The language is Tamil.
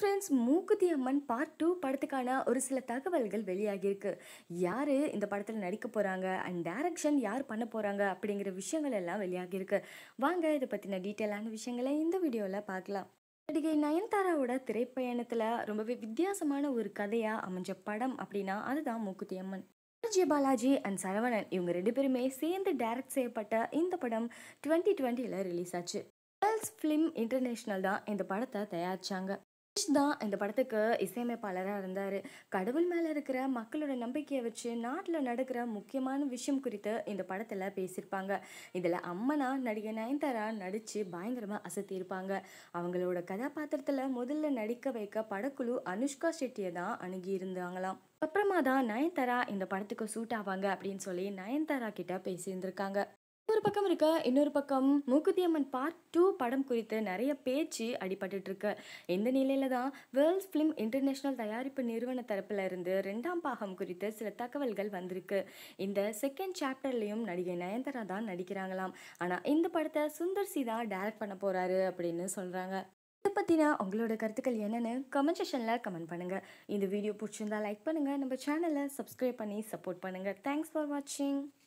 ஃப்ரெண்ட்ஸ் மூக்குத்தி அம்மன் பார்ட் டூ படத்துக்கான ஒரு சில தகவல்கள் வெளியாகியிருக்கு யார் இந்த படத்தில் நடிக்க போகிறாங்க அண்ட் டைரக்ஷன் யார் பண்ண போகிறாங்க அப்படிங்கிற விஷயங்கள் எல்லாம் வெளியாகியிருக்கு வாங்க இதை பற்றின டீட்டெயிலான விஷயங்களை இந்த வீடியோவில் பார்க்கலாம் நடிகை நயன்தாராவோட திரைப்பயணத்தில் ரொம்பவே வித்தியாசமான ஒரு கதையாக அமைஞ்ச படம் அப்படின்னா அதுதான் மூக்குத்தி அம்மன் விஜய் பாலாஜி அண்ட் சரவணன் இவங்க ரெண்டு பேருமே சேர்ந்து டைரக்ட் செய்யப்பட்ட இந்த படம் டுவெண்ட்டி டுவெண்ட்டியில் ரிலீஸ் ஆச்சு வேர்ல்ட்ஸ் ஃபிலிம் இன்டர்நேஷ்னல் தான் இந்த படத்தை தயாரிச்சாங்க கிஷ் தான் இந்த படத்துக்கு இசையமைப்பாளராக இருந்தார் கடவுள் மேலே இருக்கிற மக்களோட நம்பிக்கையை வச்சு நாட்டில் நடக்கிற முக்கியமான விஷயம் குறித்து இந்த படத்தில் பேசியிருப்பாங்க இதில் அம்மனா நடிகை நயன்தாரா நடித்து பயங்கரமாக அசத்தியிருப்பாங்க அவங்களோட கதாபாத்திரத்தில் முதல்ல நடிக்க வைக்க படக்குழு அனுஷ்கா ஷெட்டியை தான் அணுகி இருந்தாங்களாம் அப்புறமா தான் நயன்தாரா இந்த படத்துக்கு சூட் ஆவாங்க அப்படின்னு சொல்லி நயன்தாரா கிட்ட பேசியிருந்திருக்காங்க ஒரு பக்கம் இருக்க இன்னொரு பக்கம் மூக்குத்தி அம்மன் பார்ட் டூ படம் குறித்து நிறைய பேச்சு அடிபட்டுட்டு இருக்கு இந்த நிலையில தான் வேர்ல்ட்ஸ் ஃபிலிம் இன்டர்நேஷனல் தயாரிப்பு நிறுவன தரப்புல இருந்து ரெண்டாம் பாகம் குறித்து சில தகவல்கள் வந்திருக்கு இந்த செகண்ட் சாப்டர்லயும் நடிகை நயன்தாரா தான் நடிக்கிறாங்களாம் ஆனா இந்த படத்தை சுந்தர் சி தான் டைரக்ட் பண்ண போறாரு அப்படின்னு சொல்றாங்க இதை பற்றின உங்களோட கருத்துக்கள் என்னென்னு கமெண்ட் செஷனில் கமெண்ட் பண்ணுங்கள் இந்த வீடியோ பிடிச்சிருந்தா லைக் பண்ணுங்கள் நம்ம சேனலை சப்ஸ்கிரைப் பண்ணி சப்போர்ட் பண்ணுங்கள் தேங்க்ஸ் ஃபார் வாட்சிங்